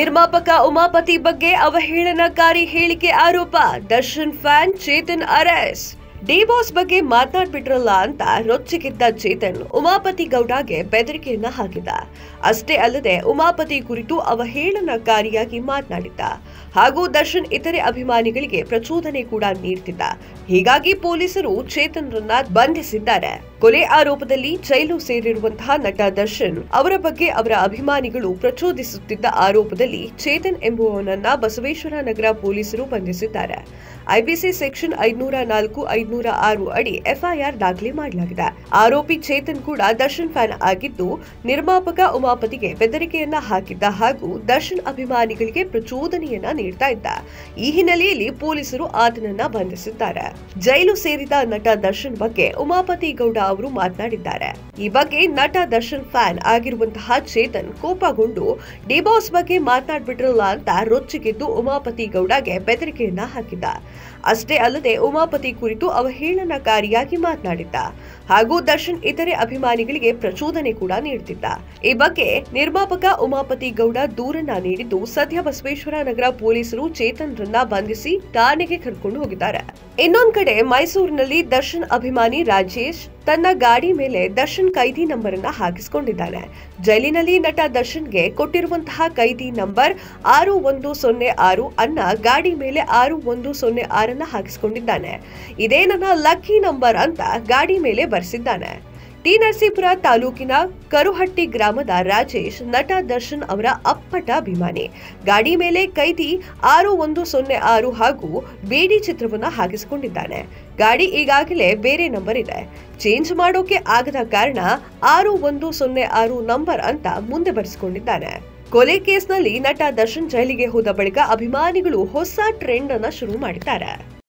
ನಿರ್ಮಾಪಕ ಉಮಾಪತಿ ಬಗ್ಗೆ ಅವಹೇಳನಕಾರಿ ಹೇಳಿಕೆ ಆರೋಪ Darshan fan Chetan arrest D boss ಬಗ್ಗೆ ಮಾತನಾಡ್ಬಿಟ್ರಲ್ಲ ಅಂತ ರೊಚ್ಚಿಗಿದ್ದ ಚೇತನ್ ಉಮಾಪತಿ ಗೌಡಗೆ ಬೆದರಿಕೆಯನ್ನ ಹಾಕಿದ ಅಷ್ಟೇ ಅಲ್ಲದೆ ಉಮಾಪತಿ ಕುರಿತು ಅವಹೇಳನಕಾರಿಯಾಗಿ ಮಾತನಾಡಿದ್ದ ಹಾಗೂ ದರ್ಶನ್ ಇತರೆ ಅಭಿಮಾನಿಗಳಿಗೆ ಪ್ರಚೋದನೆ ಕೂಡ ನೀಡ್ತಿದ್ದ ಹೀಗಾಗಿ ಪೊಲೀಸರು ಚೇತನ್ರನ್ನ ಬಂಧಿಸಿದ್ದಾರೆ ಕೊಲೆ ಆರೋಪದಲ್ಲಿ ಜೈಲು ಸೇರಿರುವಂತಹ ನಟ ದರ್ಶನ್ ಅವರ ಬಗ್ಗೆ ಅವರ ಅಭಿಮಾನಿಗಳು ಪ್ರಚೋದಿಸುತ್ತಿದ್ದ ಆರೋಪದಲ್ಲಿ ಚೇತನ್ ಎಂಬುವವನನ್ನ ಬಸವೇಶ್ವರ ನಗರ ಪೊಲೀಸರು ಬಂಧಿಸಿದ್ದಾರೆ ಐಪಿಸಿ ಸೆಕ್ಷನ್ ಐದ್ನೂರ ನಾಲ್ಕು ಐದ್ನೂರ ಆರು ಅಡಿ ಎಫ್ಐಆರ್ ದಾಖಲೆ ಮಾಡಲಾಗಿದೆ ಆರೋಪಿ ಚೇತನ್ ಕೂಡ ದರ್ಶನ್ ಫ್ಯಾನ್ ಆಗಿದ್ದು ನಿರ್ಮಾಪಕ ಉಮಾಪತಿಗೆ ಬೆದರಿಕೆಯನ್ನ ಹಾಕಿದ್ದ ಹಾಗೂ ದರ್ಶನ್ ಅಭಿಮಾನಿಗಳಿಗೆ ಪ್ರಚೋದನೆಯನ್ನ ನೀಡ್ತಾ ಇದ್ದ ಈ ಹಿನ್ನೆಲೆಯಲ್ಲಿ ಪೊಲೀಸರು ಆತನನ್ನ ಬಂಧಿಸಿದ್ದಾರೆ ಜೈಲು ಸೇರಿದ ನಟ ದರ್ಶನ್ ಬಗ್ಗೆ ಉಮಾಪತಿ ಗೌಡ ಅವರು ಮಾತನಾಡಿದ್ದಾರೆ ಈ ಬಗ್ಗೆ ನಟ ದರ್ಶನ್ ಫ್ಯಾನ್ ಆಗಿರುವಂತಹ ಚೇತನ್ ಕೋಪಗೊಂಡು ಡಿಬಾಸ್ ಬಗ್ಗೆ ಮಾತನಾಡ್ಬಿಟ್ರಲ್ಲ ಅಂತ ರೊಚ್ಚಿಗೆದ್ದು ಉಮಾಪತಿ ಗೌಡಗೆ ಬೆದರಿಕೆಯನ್ನ ಹಾಕಿದ್ದ ಅಷ್ಟೇ ಅಲ್ಲದೆ ಉಮಾಪತಿ ಕುರಿತು ಅವಹೇಳನಕಾರಿಯಾಗಿ ಮಾತನಾಡಿದ್ದ ಹಾಗೂ ದರ್ಶನ್ ಇತರೆ ಅಭಿಮಾನಿಗಳಿಗೆ ಪ್ರಚೋದನೆ ಕೂಡ ನೀಡುತ್ತಿದ್ದ ಈ ಬಗ್ಗೆ ನಿರ್ಮಾಪಕ ಉಮಾಪತಿ ಗೌಡ ದೂರನ್ನ ನೀಡಿದ್ದು ಸದ್ಯ ಬಸವೇಶ್ವರ ನಗರ ಪೊಲೀಸರು ಚೇತನ್ರನ್ನ ಬಂಧಿಸಿ ಠಾಣೆಗೆ ಕರ್ಕೊಂಡು ಹೋಗಿದ್ದಾರೆ ಇನ್ನೊಂದ್ ಕಡೆ ಮೈಸೂರಿನಲ್ಲಿ ದರ್ಶನ್ ಅಭಿಮಾನಿ ರಾಜೇಶ್ ತನ್ನ ಗಾಡಿ ಮೇಲೆ ದರ್ಶನ್ ಕೈದಿ ನಂಬರ್ ಅನ್ನ ಹಾಕಿಸಿಕೊಂಡಿದ್ದಾನೆ ಜೈಲಿನಲ್ಲಿ ನಟ ದರ್ಶನ್ಗೆ ಕೊಟ್ಟಿರುವಂತಹ ಕೈದಿ ನಂಬರ್ ಆರು ಒಂದು ಸೊನ್ನೆ ಆರು ಅನ್ನ ಗಾಡಿ ಮೇಲೆ ಆರು ಒಂದು ಸೊನ್ನೆ ಆರನ್ನ ಹಾಕಿಸಿಕೊಂಡಿದ್ದಾನೆ ಇದೇ ನನ್ನ ಲಕ್ಕಿ ನಂಬರ್ ಅಂತ ಗಾಡಿ ಮೇಲೆ ಬರೆಸಿದ್ದಾನೆ ಟಿ ನರಸೀಪುರ ತಾಲೂಕಿನ ಕರುಹಟ್ಟಿ ಗ್ರಾಮದ ರಾಜೇಶ್ ನಟ ದರ್ಶನ್ ಅವರ ಅಪ್ಪಟ ಅಭಿಮಾನಿ ಗಾಡಿ ಮೇಲೆ ಕೈದಿ ಆರು ಒಂದು ಸೊನ್ನೆ ಆರು ಹಾಗೂ ಬೇಡಿ ಚಿತ್ರವನ್ನ ಹಾಕಿಸಿಕೊಂಡಿದ್ದಾನೆ ಗಾಡಿ ಈಗಾಗಲೇ ಬೇರೆ ನಂಬರ್ ಇದೆ ಚೇಂಜ್ ಮಾಡೋಕೆ ಆಗದ ಕಾರಣ ಆರು ಒಂದು ಸೊನ್ನೆ ಆರು ನಂಬರ್ ಅಂತ ಮುಂದೆ ಬರೆಸಿಕೊಂಡಿದ್ದಾನೆ ಕೊಲೆ ಕೇಸ್ನಲ್ಲಿ ನಟ ದರ್ಶನ್ ಜೈಲಿಗೆ ಹೋದ ಬಳಿಕ ಅಭಿಮಾನಿಗಳು ಹೊಸ ಟ್ರೆಂಡ್ ಅನ್ನ ಶುರು ಮಾಡಿದ್ದಾರೆ